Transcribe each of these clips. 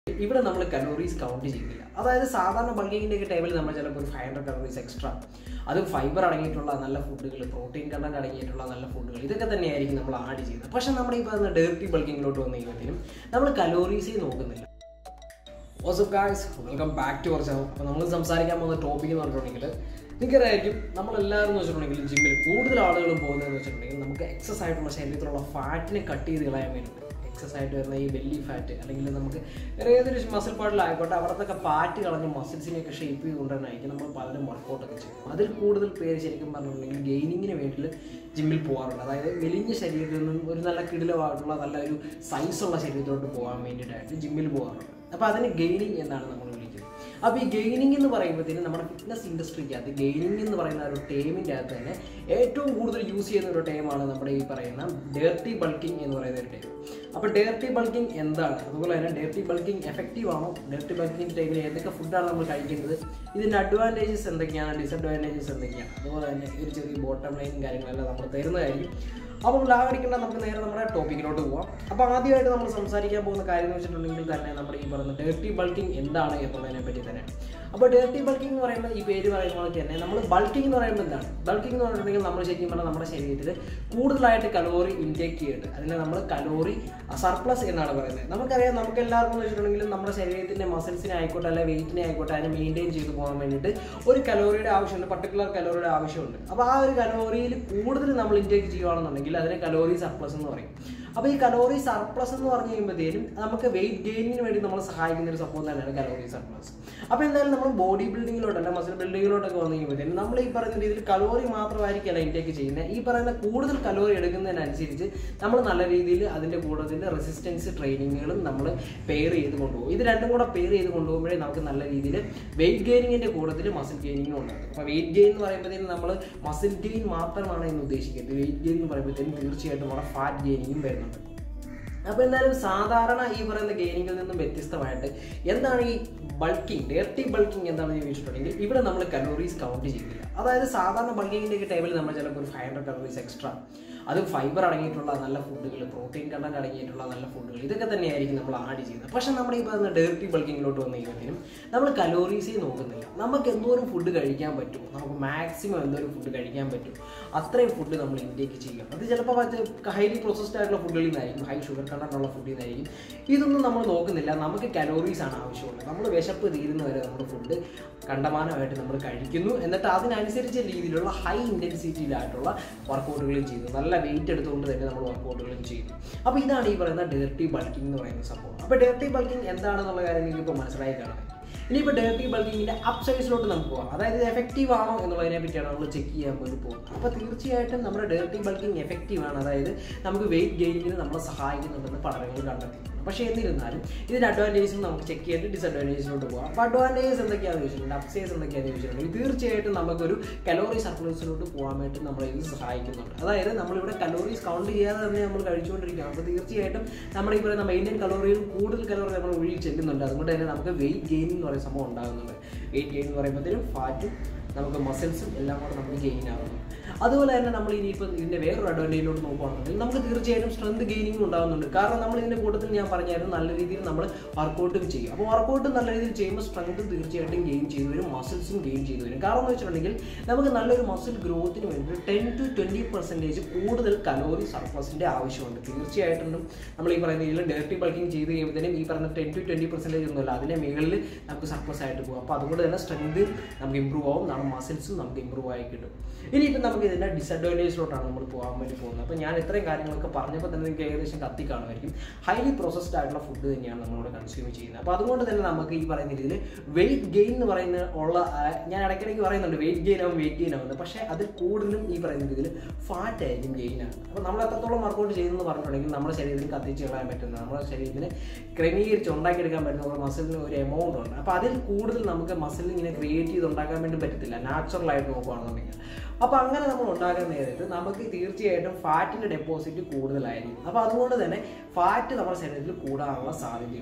ഇവിടെ നമ്മൾ calories count ചെയ്യുന്നില്ല അതായത് സാധാരണ ബൾക്കിങ്ങിൻ്റെ ഒക്കെ ടൈമിൽ നമ്മൾ ചിലപ്പോൾ ഒരു ഫൈവ് ഹൺഡ്രഡ് കലോറീസ് എക്സ്ട്രാ അത് ഫൈബർ അടങ്ങിയിട്ടുള്ള നല്ല ഫുഡുകൾ പ്രോട്ടീൻ കണ്ടന്റ് അടങ്ങിയിട്ടുള്ള നല്ല ഫുഡുകൾ ഇതൊക്കെ തന്നെയായിരിക്കും നമ്മൾ ആഡ് ചെയ്യുന്നത് പക്ഷേ നമ്മുടെ ഈ പറയുന്ന ഡേർട്ടി ബൾക്കിങ്ങിലോട്ട് വന്നു കഴിയുമ്പോഴത്തേനും നമ്മൾ കലോറീസേ നോക്കുന്നില്ല what's up guys welcome back to our channel അപ്പോൾ നമ്മൾ സംസാരിക്കാൻ പോകുന്ന ടോപ്പിക് എന്ന് പറഞ്ഞിട്ടുണ്ടെങ്കിൽ നിങ്ങൾക്കറിയായിരിക്കും നമ്മളെല്ലാവരും എന്ന് വെച്ചിട്ടുണ്ടെങ്കിൽ ജിമ്മിൽ കൂടുതൽ ആളുകളും പോകുന്നതെന്ന് വെച്ചിട്ടുണ്ടെങ്കിൽ നമുക്ക് എക്സസ് ആയിട്ടുള്ള ശരീരത്തിലുള്ള ഫാറ്റിനെ കട്ട് ചെയ്ത് കളയാൻ വേണ്ടി എക്സസ് ആയിട്ട് വരുന്ന ഈ ബെല്ലി ഫാറ്റ് അല്ലെങ്കിൽ നമുക്ക് വേറെ ഏതൊരു മസിൽ പാർട്ടിലായിക്കോട്ടെ അവിടത്തൊക്കെ ഫാറ്റ് കളഞ്ഞ് മസിൽസിനെയൊക്കെ ഷേപ്പ് ചെയ്ത് കൊണ്ടുവരാനായിരിക്കും നമ്മൾ പലരും വർക്കൗട്ടൊക്കെ ചെയ്യും അതിൽ കൂടുതൽ പേര് ശരിക്കും പറഞ്ഞിട്ടുണ്ടെങ്കിൽ ഗെയിനിങ്ങിന് വേണ്ടിയിട്ട് ജിമ്മിൽ പോകാറുണ്ട് അതായത് മെലിഞ്ഞ ശരീരത്തിൽ നിന്നും ഒരു നല്ല കിടിലമായിട്ടുള്ള നല്ല ഒരു സൈസുള്ള ശരീരത്തിലോട്ട് പോകാൻ വേണ്ടിയിട്ടായിട്ട് ജിമ്മിൽ പോകാറുണ്ട് അപ്പോൾ അതിന് ഗെയിനിങ് എന്നാണ് നമ്മൾ വിളിക്കുന്നത് അപ്പോൾ ഈ ഗെയിനിങ് എന്ന് പറയുമ്പോഴത്തേനും നമ്മുടെ ഫിറ്റ്നസ് ഇൻഡസ്ട്രിക്കകത്ത് ഗെയിനിങ് എന്ന് പറയുന്ന ഒരു ടേമിൻ്റെ അകത്ത് തന്നെ ഏറ്റവും കൂടുതൽ യൂസ് ചെയ്യുന്ന ഒരു ടേമാണ് നമ്മുടെ ഈ പറയുന്ന ഡേർട്ടി ബൾക്കിംഗ് എന്ന് പറയുന്ന ഒരു ടേം അപ്പോൾ ഡേർട്ടി ബൾക്കിംഗ് എന്താണ് അതുപോലെ തന്നെ ഡേർട്ടി ബൾക്കിംഗ് എഫക്റ്റീവ് ആണോ ഡേർട്ടി ബൾക്കിംഗ് ടൈമിൽ ഏതൊക്കെ ഫുഡാണ് നമ്മൾ കഴിക്കുന്നത് ഇതിൻ്റെ അഡ്വാൻറ്റേജസ് എന്തൊക്കെയാണ് ഡിസഡ്വാൻറ്റേജസ് എന്തൊക്കെയാണ് അതുപോലെ തന്നെ ഒരു ചെറിയ ബോട്ടം ലൈനും കാര്യങ്ങളെല്ലാം നമ്മൾ തരുന്നതായിരിക്കും അപ്പോൾ ലാഗടിക്കേണ്ട നമുക്ക് നേരെ നമ്മുടെ ടോപ്പിക്കിലോട്ട് പോവാം അപ്പോൾ ആദ്യമായിട്ട് നമ്മൾ സംസാരിക്കാൻ പോകുന്ന കാര്യം എന്ന് വെച്ചിട്ടുണ്ടെങ്കിൽ തന്നെ നമ്മുടെ ഈ പറയുന്ന ഡേർട്ടി ബൾക്കിംഗ് എന്താണ് എന്നുള്ളതിനെ പറ്റി തന്നെ അപ്പോൾ ഡേർട്ടി ബൾക്കിംഗ് എന്ന് പറയുമ്പോൾ ഈ പേര് പറയുമ്പോൾ തന്നെ നമ്മൾ ബൾക്കിംഗ് എന്ന് പറയുമ്പോൾ എന്താണ് ബൾക്കിംഗ് എന്ന് പറഞ്ഞിട്ടുണ്ടെങ്കിൽ നമ്മൾ ശരിക്കും പറഞ്ഞാൽ നമ്മുടെ ശരീരത്തിൽ കൂടുതലായിട്ട് കലോറി ഇൻടേക്ക് ചെയ്തിട്ട് അതിനെ നമ്മൾ കലോറി സർപ്ലസ് എന്നാണ് പറയുന്നത് നമുക്കറിയാം നമുക്ക് എല്ലാവർക്കും എന്ന് വെച്ചിട്ടുണ്ടെങ്കിൽ നമ്മുടെ ശരീരത്തിൻ്റെ മസിൽസിനെ ആയിക്കോട്ടെ അല്ലെങ്കിൽ വെയിറ്റിനെ ആയിക്കോട്ടെ അതിനെ മെയിൻറ്റെയിൻ ചെയ്ത് പോകാൻ വേണ്ടിയിട്ട് ഒരു കലോറിയുടെ ആവശ്യമുണ്ട് പർട്ടിക്കുലർ കലോറിയുടെ ആവശ്യമുണ്ട് അപ്പോൾ ആ ഒരു കലോറിയിൽ കൂടുതൽ നമ്മൾ ഇൻടേക്ക് ചെയ്യുകയാണെന്നുണ്ടെങ്കിൽ അതിനെ കലോറി സർപ്ലസ് എന്ന് പറയും അപ്പോൾ ഈ കലോറി സർപ്ലസ് എന്ന് പറഞ്ഞു കഴിയുമ്പോഴത്തേനും നമുക്ക് വെയിറ്റ് ഗെയിനിങ്ങിന് വേണ്ടി നമ്മൾ സഹായിക്കുന്ന ഒരു സംഭവം തന്നെയാണ് കലോറി സർപ്ലസ് അപ്പോൾ എന്തായാലും നമ്മൾ ബോഡി ബിൽഡിങ്ങിലോട്ടല്ല മസിൽ ബിൽഡിങ്ങിലോട്ടൊക്കെ വന്നു കഴിയുമ്പോഴത്തേനും നമ്മൾ ഈ പറയുന്ന രീതിയിൽ കലോറി മാത്രമായിരിക്കില്ല ഇൻടേക്ക് ചെയ്യുന്നത് ഈ പറയുന്ന കൂടുതൽ കലോറി എടുക്കുന്നതിനനുസരിച്ച് നമ്മൾ നല്ല രീതിയിൽ അതിൻ്റെ കൂടുതൽ റെസിസ്റ്റൻസ് ട്രെയിനിങ്ങുകളും നമ്മൾ പെയർ ചെയ്ത് കൊണ്ടുപോകും ഇത് രണ്ടും കൂടെ പെയർ ചെയ്ത് കൊണ്ടുപോകുമ്പോഴേ നമുക്ക് നല്ല രീതിയിൽ വെയിറ്റ് ഗെയിനിങ്ങിൻ്റെ കൂടുതൽ മസിൽ ഗെയിനിങ്ങും ഉണ്ടാകും അപ്പോൾ വെയിറ്റ് ഗെയിൻ എന്ന് പറയുമ്പോഴത്തേനും നമ്മൾ മസിൽ ഗെയിൻ മാത്രമാണ് എന്ന് ഉദ്ദേശിക്കുന്നത് വെയിറ്റ് ഗെയിൻ എന്ന് പറയുമ്പോഴത്തേനും തീർച്ചയായിട്ടും നമ്മുടെ ഫാറ്റ് ഗെയിനിങ്ങും വരുന്നുണ്ട് അപ്പോൾ എന്തായാലും സാധാരണ ഈ പറയുന്ന ഗെയിനിങ്ങിൽ നിന്നും വ്യത്യസ്തമായിട്ട് എന്താണ് ഈ ബൾക്കിംഗ് ഡേർട്ടി ബൾക്കിംഗ് എന്താണെന്ന് ചോദിച്ചിട്ടുണ്ടെങ്കിൽ ഇവിടെ നമ്മൾ കലോറീസ് കൗണ്ട് ചെയ്യുന്നില്ല അതായത് സാധാരണ ബൾക്കിങ്ങിൻ്റെ ഒക്കെ ടൈമിൽ നമ്മൾ ചിലപ്പോൾ ഒരു ഫൈവ് ഹൺഡ്രഡ് കലോറീസ് എക്സ്ട്രാ അത് ഫൈബർ അടങ്ങിയിട്ടുള്ള നല്ല ഫുഡുകൾ പ്രോട്ടീൻ കണ്ടന്റ് അടങ്ങിയിട്ടുള്ള നല്ല ഫുഡുകൾ ഇതൊക്കെ തന്നെയായിരിക്കും നമ്മൾ ആഡ് ചെയ്യുന്നത് പക്ഷേ നമ്മുടെ ഈ പറയുന്ന ഡേർട്ടി ബൾക്കിങ്ങിലോട്ട് വന്നു കഴിയുമ്പോഴത്തേനും നമ്മൾ കലോറീസേ നോക്കുന്നില്ല നമുക്ക് എന്തോരം ഫുഡ് കഴിക്കാൻ പറ്റും നമുക്ക് മാക്സിമം എന്തോരം ഫുഡ് കഴിക്കാൻ പറ്റും അത്രയും ഫുഡ് നമ്മൾ ഇൻടേക്ക് ചെയ്യുക അത് ചിലപ്പോൾ ഹൈലി പ്രോസസ്ഡ് ആയിട്ടുള്ള ഫുഡുകളിൽ നിന്നായിരിക്കും ഹൈ ഷുഗർ കണ്ടന്റ് ഉള്ള ഫുഡിൽ നിന്നായിരിക്കും ഇതൊന്നും നമ്മൾ നോക്കുന്നില്ല നമുക്ക് കലോറീസ് ആണ് ആവശ്യമുള്ളത് നമ്മൾ വിശപ്പ് തീരുന്ന വരെ നമ്മൾ ഫുഡ് കണ്ടമാനമായിട്ട് നമ്മൾ കഴിക്കുന്നു എന്നിട്ട് അതിനനുസരിച്ച രീതിയിലുള്ള ഹൈ ഇൻറ്റൻസിറ്റിയിലായിട്ടുള്ള വർക്കൗട്ടുകളും ചെയ്യുന്നു നല്ല വെയിറ്റ് എടുത്തുകൊണ്ട് തന്നെ നമ്മൾ വർക്കൗട്ടുകളും ചെയ്യുന്നു അപ്പോൾ ഇതാണ് ഈ പറയുന്ന ഡേർട്ടി ബൾക്കിംഗ് എന്ന് പറയുന്ന സംഭവം അപ്പോൾ ഡേർട്ടി ബൾക്കിംഗ് എന്താണെന്നുള്ള കാര്യം നിങ്ങൾക്ക് ഇപ്പോൾ മനസ്സിലായി കാണാം ഇനിയിപ്പോൾ ഡേർട്ടി ബൾക്കിങ്ങിൻ്റെ അപ് സൈസിലോട്ട് നമുക്ക് പോകാം അതായത് ഇത് എഫക്റ്റീവ് ആണോ എന്നുള്ളതിനെ പറ്റിയാണ് നമ്മൾ ചെക്ക് ചെയ്യാൻ വേണ്ടി പോകുന്നത് അപ്പോൾ തീർച്ചയായിട്ടും നമ്മുടെ ഡേർട്ടി ബൾക്കിംഗ് എഫക്റ്റീവ് ആണ് അതായത് നമുക്ക് വെയിറ്റ് ഗെയിനിങ്ങിന് നമ്മളെ സഹായിക്കുന്നുണ്ടെന്ന് പഠനങ്ങൾ കണ്ടെത്തിയിട്ടുണ്ട് പക്ഷേ എന്നിരുന്നാലും ഇതിന് അഡ്വാൻറ്റേജസ് നമുക്ക് ചെക്ക് ചെയ്തിട്ട് ഡിസഡ്വാൻറ്റേജിലോട്ട് പോകാം അപ്പോൾ അഡ്വാൻറ്റേജസ് എന്തൊക്കെയാണെന്ന് ചോദിച്ചിട്ടുണ്ട് അപ്സൈസ് എന്തൊക്കെയാണെന്ന് ചോദിച്ചിട്ടുണ്ടെങ്കിൽ തീർച്ചയായിട്ടും നമുക്കൊരു കലോറി സർപ്ലസിലോട്ട് പോകാൻ വേണ്ടി നമ്മളെ ഇത് സഹായിക്കുന്നുണ്ട് അതായത് നമ്മളിവിടെ കലോറീസ് കൗണ്ട് ചെയ്യാതെ തന്നെ നമ്മൾ കഴിച്ചുകൊണ്ടിരിക്കുകയാണ് അപ്പോൾ തീർച്ചയായിട്ടും നമ്മുടെ ഈ പറയുന്ന മെയിൻറ്റെയിൻ കലോറിയിൽ കൂടുതൽ കലോറി നമ്മൾ ഒഴുകി ചെല്ലുന്നുണ്ട് അതുകൊണ്ട് തന്നെ നമുക്ക് വെയിറ്റ് ഗെയിൻ എന്ന് പറയുന്ന സംഭവം ഉണ്ടാകുന്നുണ്ട് വെയിറ്റ് ഗെയിൻ എന്ന് പറയുമ്പോഴത്തേനും ഫാറ്റും നമുക്ക് മസിൽസും എല്ലാം കൂടെ നമുക്ക് ഗെയിൻ ആകുന്നു അതുപോലെ തന്നെ നമ്മൾ ഇനിയിപ്പോൾ ഇതിൻ്റെ വേറൊരു അഡ്വാൻറ്റേജിലോട്ട് നോക്കുകയാണെങ്കിൽ നമുക്ക് തീർച്ചയായിട്ടും സ്ട്രെങ്ത് ഗെയിനിങ്ങും ഉണ്ടാകുന്നുണ്ട് കാരണം നമ്മൾ ഇതിൻ്റെ കൂട്ടത്തിൽ ഞാൻ പറഞ്ഞായിരുന്നു നല്ല രീതിയിൽ നമ്മൾ വർക്കൗട്ടും ചെയ്യും അപ്പോൾ വർക്കൗട്ടും നല്ല രീതിയിൽ ചെയ്യുമ്പോൾ സ്ട്രെങ്തും തീർച്ചയായിട്ടും ഗെയിൻ ചെയ്തു വരും മസിൽസും ഗെയിൻ ചെയ്തു വരും കാരണം എന്ന് വെച്ചിട്ടുണ്ടെങ്കിൽ നമുക്ക് നല്ലൊരു മസിൽ ഗ്രോത്തിന് വേണ്ടി ടെൻ ടു ട്വൻറ്റി പെർസെൻറ്റേജ് കൂടുതൽ കലോറി സർപ്ലസിൻ്റെ ആവശ്യമുണ്ട് തീർച്ചയായിട്ടും നമ്മൾ ഈ പറയുന്ന രീതിയിൽ ഡയറക്റ്റ് ബൾക്കിംഗ് ചെയ്ത് കഴിയുമ്പോഴത്തേനും ഈ പറയുന്ന ടെൻ ടു ട്വൻറ്റി പെർസെൻറ്റേജ് ഒന്നുമില്ല അതിൻ്റെ മുകളിൽ നമുക്ക് സർപ്ലസ് ആയിട്ട് പോകും അപ്പോൾ അതുകൊണ്ട് തന്നെ സ്ട്രെങ്ത് നമുക്ക് ഇമ്പ്രൂവ് ആവും നമ്മുടെ മസിൽസും നമുക്ക് ഇമ്പ്രൂവ് ആയി കിട്ടും ഇനിയിപ്പോൾ നമുക്ക് ഇതിൻ്റെ ഡിസഡ്വാൻറ്റേജിലോട്ടാണ് നമ്മൾ പോകാൻ വേണ്ടി പോകുന്നത് അപ്പോൾ ഞാൻ ഇത്രയും കാര്യങ്ങളൊക്കെ പറഞ്ഞപ്പോൾ തന്നെ നിങ്ങൾക്ക് ഏകദേശം കത്തി കാണുമായിരിക്കും ഹൈലി പ്രോസസ്ഡ് ആയിട്ടുള്ള ഫുഡ് തന്നെയാണ് നമ്മളിവിടെ കൺസ്യൂം ചെയ്യുന്നത് അപ്പോൾ അതുകൊണ്ട് തന്നെ നമുക്ക് ഈ പറയുന്ന രീതിയിൽ വെയിറ്റ് ഗെയിൻ എന്ന് പറയുന്ന ഉള്ള ആ, ഞാൻ ഇടയ്ക്കിടയ്ക്ക് പറയുന്നുണ്ട് വെയിറ്റ് ഗെയിൻ ആവും വെയിറ്റ് ഗെയിൻ ആവുന്നത് പക്ഷേ അതിൽ കൂടുതലും ഈ പറയുന്ന രീതിയിൽ ഫാറ്റ് ആയിരിക്കും ഗെയിൻ ആണ് അപ്പോൾ നമ്മൾ എത്രത്തോളം വർക്കൗട്ട് ചെയ്യുന്നു പറഞ്ഞിട്ടുണ്ടെങ്കിൽ നമ്മുടെ ശരീരത്തിന് കത്തിച്ച് കളയാൻ പറ്റുന്ന നമ്മുടെ ശരീരത്തിന് ക്രമീകരിച്ച് ഉണ്ടാക്കിയെടുക്കാൻ പറ്റുന്ന ഒരു മസിലിന് ഒരു എമൗണ്ട് ഉണ്ട് അപ്പോൾ അതിൽ കൂടുതൽ നമുക്ക് മസിൽ ഇങ്ങനെ ക്രിയേറ്റ് ചെയ്ത് ഉണ്ടാക്കാൻ വേണ്ടി പറ്റത്തില്ല നാച്ചുറൽ ആയിട്ട് നോക്കുകയാണെന്നുണ്ടെങ്കിൽ അപ്പോൾ അങ്ങനെ നമ്മൾ ഉണ്ടാക്കാൻ നേരിട്ട് നമുക്ക് തീർച്ചയായിട്ടും ഫാറ്റിൻ്റെ ഡെപ്പോസിറ്റ് കൂടുതലായിരിക്കും അപ്പോൾ അതുകൊണ്ട് തന്നെ ഫാറ്റ് നമ്മുടെ ശരീരത്തിൽ കൂടാനുള്ള സാധ്യതയുണ്ട്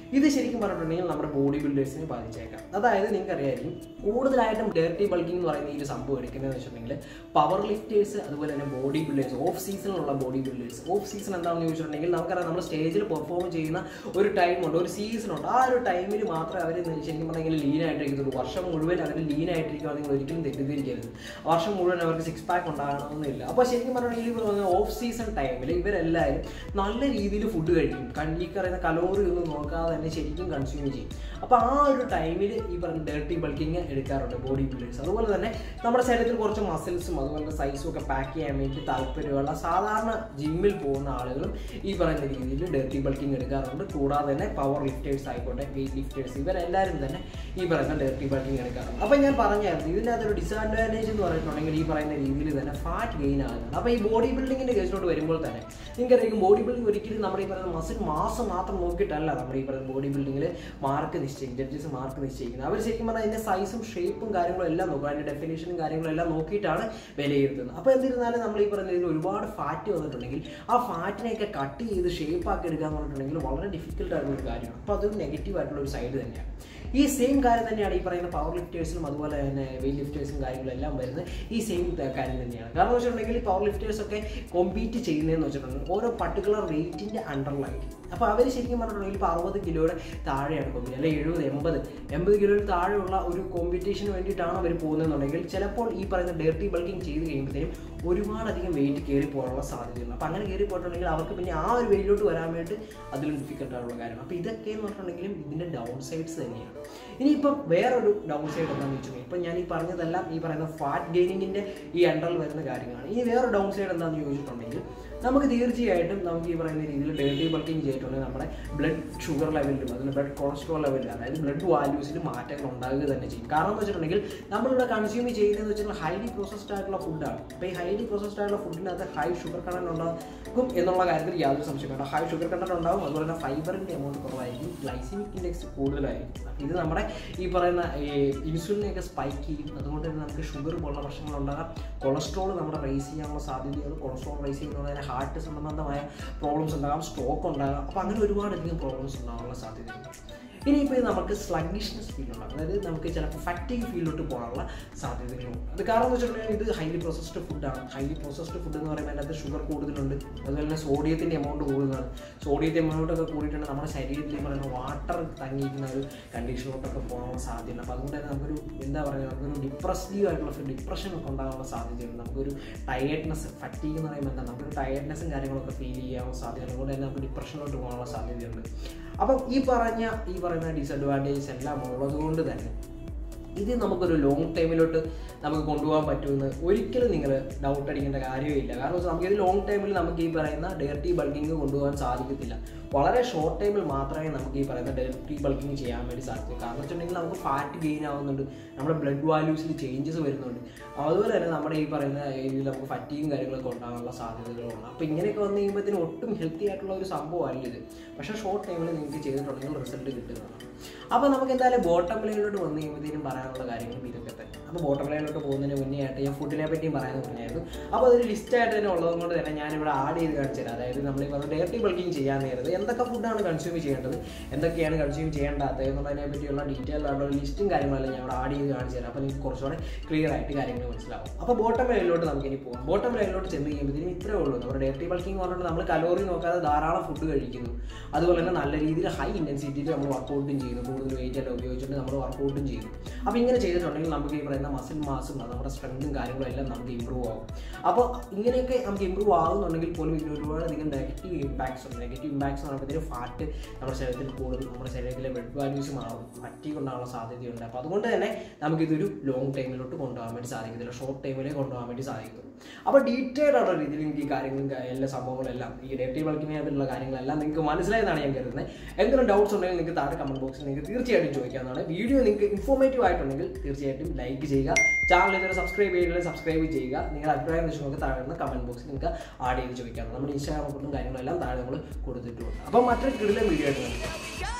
ഇത് ശരിക്കും പറഞ്ഞിട്ടുണ്ടെങ്കിൽ നമ്മുടെ ബോഡി ബിൽഡേഴ്സിനെ ബാധിച്ചേക്കാം അതായത് നിങ്ങൾക്ക് അറിയായിരിക്കും കൂടുതലായിട്ടും ഡേർട്ടി ബൾക്കിംഗ് എന്ന് പറയുന്ന ഈ ഒരു സംഭവം എടുക്കുന്നതെന്ന് വെച്ചിട്ടുണ്ടെങ്കിൽ പവർ ലിഫ്റ്റേഴ്സ് അതുപോലെ തന്നെ ബോഡി ബിൽഡേഴ്സ് ഓഫ് സീസണിലുള്ള ബോഡി ബിൽഡേഴ്സ് ഓഫ് സീസൺ എന്താണെന്ന് ചോദിച്ചിട്ടുണ്ടെങ്കിൽ നമുക്കറിയാം നമ്മൾ സ്റ്റേജിൽ പെർഫോം ചെയ്യുന്ന ഒരു ടൈമുണ്ട് ഒരു സീസൺ ഉണ്ട് ആ ഒരു ടൈമിൽ മാത്രമേ അവർ ശരിക്കും പറഞ്ഞെങ്കിൽ ലീൻ ആയിട്ടിരിക്കുന്നുള്ളൂ വർഷം മുഴുവൻ അവർ ലീൻ ആയിട്ടിരിക്കുക നിങ്ങൾ ഒരിക്കലും തെറ്റിദ്ധരിക്കരുത് വർഷം മുഴുവൻ അവർക്ക് സിക്സ് പാക്ക് ഉണ്ടാകണമെന്നില്ല അപ്പോൾ ശരിക്കും പറഞ്ഞിട്ടുണ്ടെങ്കിൽ ഓഫ് സീസൺ ടൈമിൽ ഇവരെല്ലാവരും നല്ല രീതിയിൽ ഫുഡ് കഴിക്കും കൺ- ഈ പറയുന്ന കലോറി ഒന്നും നോക്കാതെ തന്നെ ശരിക്കും കൺസ്യൂം ചെയ്യും അപ്പോൾ ആ ഒരു ടൈമിൽ ഈ പറഞ്ഞ ഡേർട്ടി ബൾക്കിങ് എടുക്കാറുണ്ട് ബോഡി ബിൽഡേഴ്സ് അതുപോലെ തന്നെ നമ്മുടെ ശരീരത്തിൽ കുറച്ച് മസിൽസും അതുപോലെ സൈസും ഒക്കെ പാക്ക് ചെയ്യാൻ വേണ്ടി താല്പര്യമുള്ള സാധാരണ ജിമ്മിൽ പോകുന്ന ആളുകളും ഈ പറയുന്ന രീതിയിൽ ഡേർട്ടി ബൾക്കിംഗ് എടുക്കാറുണ്ട് കൂടാതെ തന്നെ പവർ ലിഫ്റ്റേഴ്സ് ആയിക്കോട്ടെ വെയിറ്റ് ലിഫ്റ്റേഴ്സ് ഇവരെല്ലാവരും തന്നെ ഈ പറയുന്ന ഡേർട്ടി ബൾക്കിംഗ് എടുക്കാറുണ്ട് അപ്പോൾ ഞാൻ പറഞ്ഞായിരുന്നു ഇതിനകത്തൊരു ഡിസഡ്വാൻറ്റേജ് എന്ന് പറഞ്ഞിട്ടുണ്ടെങ്കിൽ ഈ പറയുന്ന രീതിയിൽ തന്നെ ഫാറ്റ് ഗെയിൻ ആകുന്നുണ്ട് അപ്പോൾ ഈ ബോഡി ബിൽഡിങ്ങിൻ്റെ കേസിലോട്ട് വരുമ്പോൾ തന്നെ നിങ്ങൾക്കറിയാം ബോഡി ബിൽഡിംഗ് ഒരിക്കലും നമ്മുടെ ഈ പറയുന്ന മസിൽ മാസം മാത്രം നോക്കിയിട്ടല്ല നമ്മുടെ ഈ പറയുന്ന ബോഡി ബിൽഡിങ്ങിൽ മാർക്ക് നിശ്ചയിക്കും ജഡ്ജസ് മാർക്ക് നിശ്ചയിക്കുന്നത് അവർ ശരിക്കും പറഞ്ഞാൽ അതിൻ്റെ സൈസും ഷേപ്പും കാര്യങ്ങളും എല്ലാം നോക്കും അതിൻ്റെ ഡെഫിനേഷനും കാര്യങ്ങളും എല്ലാം നോക്കിയിട്ടാണ് വിലയിരുത്തുന്നത് അപ്പോൾ എന്നിരുന്നാലും നമ്മൾ ഈ പറയുന്ന ഇതിൽ ഒരുപാട് ഫാറ്റ് വന്നിട്ടുണ്ടെങ്കിൽ ആ ഫാറ്റിനെയൊക്കെ കട്ട് ചെയ്ത് ഷേപ്പ് ആക്കി എടുക്കുക എന്ന് പറഞ്ഞിട്ടുണ്ടെങ്കിൽ വളരെ ഡിഫിക്കൽട്ട് ആയിട്ടുള്ള ഒരു കാര്യമാണ് അപ്പോൾ അതൊരു നെഗറ്റീവ് ആയിട്ടുള്ള ഒരു സൈഡ് തന്നെയാണ് ഈ സെയിം കാര്യം തന്നെയാണ് ഈ പറയുന്ന പവർ ലിഫ്റ്റേഴ്സിനും അതുപോലെ തന്നെ വെയിറ്റ് ലിഫ്റ്റേഴ്സും കാര്യങ്ങളും എല്ലാം വരുന്നത് ഈ സെയിം കാര്യം തന്നെയാണ് കാരണം എന്ന് വെച്ചിട്ടുണ്ടെങ്കിൽ ഈ പവർ ലിഫ്റ്റേഴ്സ് ഒക്കെ കോമ്പീറ്റ് ചെയ്യുന്നതെന്ന് വെച്ചിട്ടുണ്ടെങ്കിൽ ഓരോ പർട്ടിക്കുലർ വെയിറ്റിൻ്റെ അണ്ടറിലായിരിക്കും അപ്പോൾ അവർ ശരിക്കും പറഞ്ഞിട്ടുണ്ടെങ്കിൽ ഇപ്പോൾ അറുപത് കിലോയുടെ താഴെയാണ് കോമ്പീറ്റ് അല്ലെങ്കിൽ എഴുപത് എൺപത് എൺപത് കിലോയിൽ താഴെയുള്ള ഒരു കോമ്പറ്റീഷന് വേണ്ടിയിട്ടാണ് അവർ പോകുന്നതെന്നുണ്ടെങ്കിൽ ചിലപ്പോൾ ഈ പറയുന്ന ഡേർട്ടി ബൾക്കിംഗ് ചെയ്ത് കഴിയുമ്പോഴത്തേനും ഒരുപാടധികം വെയിറ്റ് കയറി പോകാനുള്ള സാധ്യതയുണ്ട് അപ്പോൾ അങ്ങനെ കയറി പോയിട്ടുണ്ടെങ്കിൽ അവർക്ക് പിന്നെ ആ ഒരു വെയിലോട്ട് വരാൻ വേണ്ടി അതിലും ഡിഫിക്കൽട്ട് ആയിട്ടുള്ള കാര്യമാണ് അപ്പോൾ ഇതൊക്കെ എന്ന് പറഞ്ഞിട്ടുണ്ടെങ്കിലും ഇതിൻ്റെ ഡൗൺ സൈഡ്സ് തന്നെയാണ് ഇനിയിപ്പം വേറൊരു ഡൗൺ സൈഡ് എന്താണെന്ന് വെച്ചിട്ടുണ്ടെങ്കിൽ ഇപ്പം ഞാൻ ഈ പറഞ്ഞതെല്ലാം ഈ പറയുന്ന ഫാറ്റ് ഗെയിനിങ്ങിൻ്റെ ഈ അണ്ടറിൽ വരുന്ന കാര്യങ്ങളാണ് ഇനി വേറൊരു ഡൗൺ സൈഡ് എന്താണെന്ന് ചോദിച്ചിട്ടുണ്ടെങ്കിൽ നമുക്ക് തീർച്ചയായിട്ടും നമുക്ക് ഈ പറയുന്ന രീതിയിൽ ഡേർട്ടി ബൾക്കിംഗ് ചെയ്തിട്ടുണ്ടെങ്കിൽ നമ്മുടെ ബ്ലഡ് ഷുഗർ ലെവലിലും അതിന് ബ്ലഡ് കൊളസ്ട്രോൾ ലെവലിലും അതായത് ബ്ലഡ് വാല്യൂസിൽ മാറ്റങ്ങൾ ഉണ്ടാകുക തന്നെ ചെയ്യും കാരണം എന്ന് വെച്ചിട്ടുണ്ടെങ്കിൽ നമ്മളിവിടെ കൺസ്യൂം ചെയ്യുന്നതെന്ന് വെച്ചാൽ ഹൈലി പ്രോസസ്ഡ് ആയിട്ടുള്ള ഫുഡാണ് അപ്പോൾ ഈ ഹൈലി പ്രോസസ്ഡ് ആയിട്ടുള്ള ഫുഡിനകത്ത് ഹൈ ഷുഗർ കണ്ടന്റ് ഉണ്ടാകും എന്നുള്ള കാര്യത്തിൽ യാതൊരു സംശയം വേണ്ട ഹൈ ഷുഗർ കണ്ടന്റ് ഉണ്ടാകും അതുപോലെ തന്നെ ഫൈബറിൻ്റെ എമൗണ്ട് കുറവായിരിക്കും ഗ്ലൈസിമിക് ഇൻഡെക്സ് കൂടുതലായിരിക്കും അപ്പോൾ ഇത് നമ്മുടെ ഈ പറയുന്ന ഈ ഇൻസുലിനെയൊക്കെ സ്പൈക്ക് ചെയ്യും അതുകൊണ്ട് തന്നെ നമുക്ക് ഷുഗർ പോലുള്ള പ്രശ്നങ്ങൾ ഉണ്ടാകാം കൊളസ്ട്രോൾ നമ്മുടെ റേസ് ചെയ്യാനുള്ള സാധ്യതകൾ കൊളസ്ട്രോൾ റേസ് ചെയ്യുന്നതിന് ഹാർട്ട് സംബന്ധമായ പ്രോബ്ലംസ് ഉണ്ടാകാം സ്ട്രോക്ക് ഉണ്ടാകാം അപ്പോൾ അങ്ങനെ ഒരുപാടധികം പ്രോബ്ലംസ് ഉണ്ടാകാനുള്ള സാധ്യതയുണ്ട് ഇനിയിപ്പോൾ ഇത് നമുക്ക് സ്ലഗ്ഗിഷ്നെസ് ഫീൽ ഉണ്ടാകും അതായത് നമുക്ക് ചിലപ്പോൾ ഫാറ്റിംഗ് ഫീലിലോട്ട് പോകാനുള്ള സാധ്യതകളുണ്ട് അത് കാരണം എന്ന് വെച്ചിട്ടുണ്ടെങ്കിൽ ഇത് ഹൈലി പ്രോസസ്ഡ് ഫുഡാണ് ഹൈലി പ്രോസസ്ഡ് ഫുഡ് എന്ന് പറയുമ്പോൾ അതിനകത്ത് ഷുഗർ കൂടുതലുണ്ട് അതുപോലെ തന്നെ സോഡിയത്തിൻ്റെ എമൗണ്ട് കൂടുതലാണ് സോഡിയത്തിൻ്റെ എമൗണ്ട് ഒക്കെ കൂടിയിട്ടുണ്ട് നമ്മുടെ ശരീരത്തിൽ ഈ പറയുന്ന വാട്ടർ തങ്ങിയിരിക്കുന്ന ഒരു കണ്ടീഷനിലോട്ടൊക്കെ പോകാനുള്ള സാധ്യതയുണ്ട് അപ്പോൾ അതുകൊണ്ട് തന്നെ നമുക്കൊരു എന്താ പറയുക നമുക്കൊരു ഡിപ്രസീവ് ആയിട്ടുള്ള ഡിപ്രഷൻ ഒക്കെ ഉണ്ടാകാനുള്ള സാധ്യതയുണ്ട് നമുക്കൊരു ടയേർഡ്നെസ് ഫറ്റീഗ് എന്ന് പറയുമ്പോൾ എന്താ നമുക്കൊരു ടയേർഡ്നെസ്സും കാര്യങ്ങളൊക്കെ ഫീൽ ചെയ്യാനുള്ള സാധ്യതയുണ്ട് അതുകൊണ്ട് തന്നെ നമുക്ക് ഡിപ്രഷനിലോട്ട് പോകാനുള്ള സാധ്യതയുണ്ട് അപ്പം ഈ പറഞ്ഞ ഈ പറയുന്ന ഡിസഡ്വാൻറ്റേജസ് എല്ലാം ഉള്ളത് കൊണ്ട് തന്നെ ഇത് നമുക്കൊരു ലോങ് ടൈമിലോട്ട് നമുക്ക് കൊണ്ടുപോകാൻ പറ്റുമെന്ന് ഒരിക്കലും നിങ്ങൾ ഡൗട്ട് അടിക്കേണ്ട കാര്യമില്ല കാരണം വെച്ചാൽ നമുക്കിത് ലോങ് ടൈമിൽ നമുക്ക് ഈ പറയുന്ന ഡേർട്ടി ബൾക്കിംഗ് കൊണ്ടുപോകാൻ സാധിക്കത്തില്ല വളരെ ഷോർട്ട് ടൈമിൽ മാത്രമേ നമുക്ക് ഈ പറയുന്ന ഡേർട്ടി ബൾക്കിംഗ് ചെയ്യാൻ വേണ്ടി സാധിക്കൂ കാരണം വെച്ചിട്ടുണ്ടെങ്കിൽ നമുക്ക് ഫാറ്റ് ഗെയിൻ ആവുന്നുണ്ട് നമ്മുടെ ബ്ലഡ് വാല്യൂസിൽ ചേഞ്ചസ് വരുന്നുണ്ട് അതുപോലെ തന്നെ നമ്മുടെ ഈ പറയുന്ന ഇതിൽ നമുക്ക് ഫറ്റിയും കാര്യങ്ങളൊക്കെ ഉണ്ടാകാനുള്ള സാധ്യതകളുണ്ട് അപ്പോൾ ഇങ്ങനെയൊക്കെ വന്നു കഴിയുമ്പോഴത്തേനും ഒട്ടും ഹെൽത്തി ആയിട്ടുള്ള ഒരു സംഭവമല്ല ഇത് പക്ഷേ ഷോർട്ട് ടൈമിൽ നിങ്ങൾക്ക് ചെയ്തിട്ടുണ്ടെങ്കിൽ റിസൾട്ട് കിട്ടുന്നതാണ് അപ്പോൾ നമുക്ക് എന്തായാലും ബോട്ടം ലൈനിലോട്ട് വന്നു കഴിയുമ്പോഴത്തേനും പറയാനുള്ള കാര്യങ്ങളും ഇതൊക്കെ തന്നെ അപ്പോൾ ബോട്ടം ലൈനിലോട്ട് പോകുന്നതിന് മുന്നേ ആയിട്ട് ഞാൻ ഫുഡിനെ പറ്റിയും പറയാൻ പറഞ്ഞായിരുന്നു അപ്പോൾ അതൊരു ലിസ്റ്റായിട്ട് തന്നെ ഉള്ളത് കൊണ്ട് തന്നെ ഞാനിവിടെ ആഡ് ചെയ്ത് കാണിച്ചു തരാം അതായത് നമ്മൾ ഈ പറഞ്ഞ ഡയറക്റ്റ് ബൾക്കിങ് ചെയ്യാൻ നേരത്ത് എന്തൊക്കെ ഫുഡാണ് കൺസ്യൂം ചെയ്യേണ്ടത് എന്തൊക്കെയാണ് കൺസ്യൂം ചെയ്യേണ്ടാത്തത് എന്നുള്ളതിനെ പറ്റിയുള്ള ഡീറ്റെയിൽ ആയിട്ടുള്ള ലിസ്റ്റും കാര്യങ്ങളെല്ലാം ഞാൻ ഇവിടെ ആഡ് ചെയ്ത് കാണിച്ചു തരാം അപ്പോൾ നിങ്ങൾക്ക് കുറച്ചുകൂടെ ക്ലിയർ ആയിട്ട് കാര്യങ്ങൾ മനസ്സിലാവും അപ്പോൾ ബോട്ടം ലൈനിലോട്ട് നമുക്ക് ഇനി പോകാം ബോട്ടം ലൈനിലോട്ട് ചെന്ന് കഴിയുമ്പോഴത്തേനും ഇത്രേ ഉള്ളൂ നമ്മുടെ ഡയറക്റ്റ് ബൾക്കിംഗ് പറഞ്ഞിട്ട് നമ്മൾ കലോറി നോക്കാതെ ധാരാളം ഫുഡ് കഴിക്കുന്നു അതുപോലെ തന്നെ നല്ല രീതിയിൽ ഹൈ ഇൻറ്റൻസിറ്റിയിൽ നമ്മൾ വർക്കൗട്ടും ചെയ്യുന്നു കൂടുതൽ വെയിറ്റ് എല്ലാം ഉപയോഗിച്ചിട്ട് നമ്മൾ വർക്കൗട്ടും ചെയ്യുന്നു അപ്പോൾ ഇങ്ങനെ ചെയ്തിട്ടുണ്ടെങ്കിൽ നമുക്ക് ഈ പറയുന്ന മസിൽ മാസും നമ്മുടെ സ്ട്രെങ്തും കാര്യങ്ങളും എല്ലാം നമുക്ക് ഇമ്പ്രൂവ് ആവും അപ്പോൾ ഇങ്ങനെയൊക്കെ നമുക്ക് ഇമ്പ്രൂവ് ആകുന്നുണ്ടെങ്കിൽ പോലും ഇതിന് ഒരുപാടധികം നെഗറ്റീവ് ഇമ്പാക്ട്സ് ഉണ്ട് നെഗറ്റീവ് ഇമ്പാക്ട്സ് എന്ന് പറയുമ്പോൾ ഫാറ്റ് നമ്മുടെ ശരീരത്തിൽ കൂടും നമ്മുടെ ശരീരത്തിലെ ബ്ലഡ് വാല്യൂസ് മാറും ഫറ്റീവ് ഉണ്ടാകാനുള്ള സാധ്യതയുണ്ട് അപ്പോൾ അതുകൊണ്ട് തന്നെ നമുക്കിതൊരു ലോങ് ടൈമിലോട്ട് കൊണ്ടുപോകാൻ വേണ്ടി സാധിക്കത്തില്ല ഷോർട്ട് ടൈമിലേക്ക് കൊണ്ടുപോകാൻ വേണ്ടി സാധിക്കും അപ്പോൾ ഡീറ്റെയിൽഡ് ആയിട്ടുള്ള രീതിയിൽ നിങ്ങൾക്ക് ഈ കാര്യങ്ങളും ക- എല്ലാ സംഭവങ്ങളെല്ലാം ഈ ഡേറ്റീവ് ബൾക്കിനെ പറ്റിയുള്ള കാര്യങ്ങളെല്ലാം നിങ്ങൾക്ക് മനസ്സിലായതാണ് ഞാൻ കരുതുന്നത് എന്തെങ്കിലും ഡൗട്ട്സ് ഉണ്ടെങ്കിൽ നിങ്ങൾക്ക് താഴെ കമന്റ് ബോക്സിൽ നിങ്ങൾക്ക് തീർച്ചയായിട്ടും ചോദിക്കാവുന്നതാണ് വീഡിയോ നിങ്ങൾക്ക് ഇൻഫോർമേറ്റീവ് ആയിട്ടുണ്ടെങ്കിൽ തീർച്ചയായിട്ടും ലൈക്ക് ചെയ്യുക ചാനൽ ഇതുവരെ സബ്സ്ക്രൈബ് ചെയ്തില്ലെങ്കിൽ സബ്സ്ക്രൈബ് ചെയ്യുക നിങ്ങളുടെ അഭിപ്രായം നിങ്ങൾക്ക് താഴെ നിന്ന് കമന്റ് ബോക്സിൽ നിങ്ങൾക്ക് ആഡ് ചെയ്ത് ചോദിക്കാം നമ്മുടെ ഇൻസ്റ്റാഗ്രാം അക്കൗണ്ടും കാര്യങ്ങളെല്ലാം താഴെ നമ്മൾ കൊടുത്തിട്ടുണ്ട് അപ്പോൾ മറ്റൊരു കിടിലം വീഡിയോ ആയിട്ട് നമുക്ക്